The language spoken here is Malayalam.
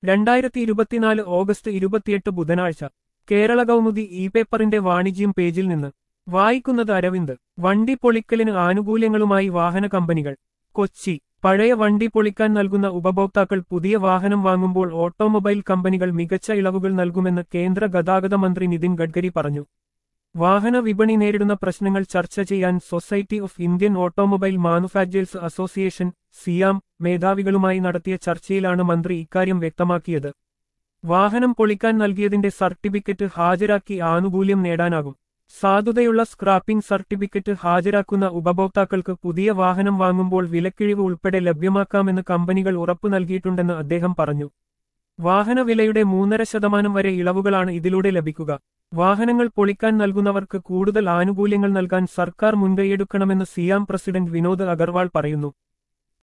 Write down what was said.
രണ്ടായിരത്തി ഇരുപത്തിനാല് ഓഗസ്റ്റ് ഇരുപത്തിയെട്ട് ബുധനാഴ്ച കേരള കൗമുദി ഇ പേപ്പറിന്റെ വാണിജ്യം പേജിൽ നിന്ന് വായിക്കുന്നത് അരവിന്ദ് വണ്ടി പൊളിക്കലിന് ആനുകൂല്യങ്ങളുമായി വാഹന കമ്പനികൾ കൊച്ചി പഴയ വണ്ടി പൊളിക്കാൻ നൽകുന്ന ഉപഭോക്താക്കൾ പുതിയ വാഹനം വാങ്ങുമ്പോൾ ഓട്ടോമൊബൈൽ കമ്പനികൾ മികച്ച ഇളവുകൾ നൽകുമെന്ന് കേന്ദ്ര ഗതാഗത മന്ത്രി നിതിൻ ഗഡ്കരി പറഞ്ഞു വാഹന വിപണി നേരിടുന്ന പ്രശ്നങ്ങൾ ചർച്ച ചെയ്യാൻ society of Indian automobile manufacturers association SIAM മേധാവികളുമായി നടത്തിയ ചർച്ചയിലാണ് മന്ത്രി ഇക്കാര്യം വ്യക്തമാക്കിയത് വാഹനം പൊളിക്കാൻ നൽകിയതിന്റെ സർട്ടിഫിക്കറ്റ് ഹാജരാക്കി ആനുകൂല്യം നേടാനാകും സാധുതയുള്ള സ്ക്രാപ്പിംഗ് സർട്ടിഫിക്കറ്റ് ഹാജരാക്കുന്ന ഉപഭോക്താക്കൾക്ക് പുതിയ വാഹനം വാങ്ങുമ്പോൾ വിലക്കിഴിവ് ഉൾപ്പെടെ ലഭ്യമാക്കാമെന്ന് കമ്പനികൾ ഉറപ്പു നൽകിയിട്ടുണ്ടെന്ന് അദ്ദേഹം പറഞ്ഞു വാഹന വിലയുടെ മൂന്നര ശതമാനം വരെ ഇളവുകളാണ് ഇതിലൂടെ ലഭിക്കുക വാഹനങ്ങൾ പൊളിക്കാൻ നൽകുന്നവർക്ക് കൂടുതൽ ആനുകൂല്യങ്ങൾ നൽകാൻ സർക്കാർ മുൻകൈയെടുക്കണമെന്ന് സിയാം പ്രസിഡന്റ് വിനോദ് അഗർവാൾ പറയുന്നു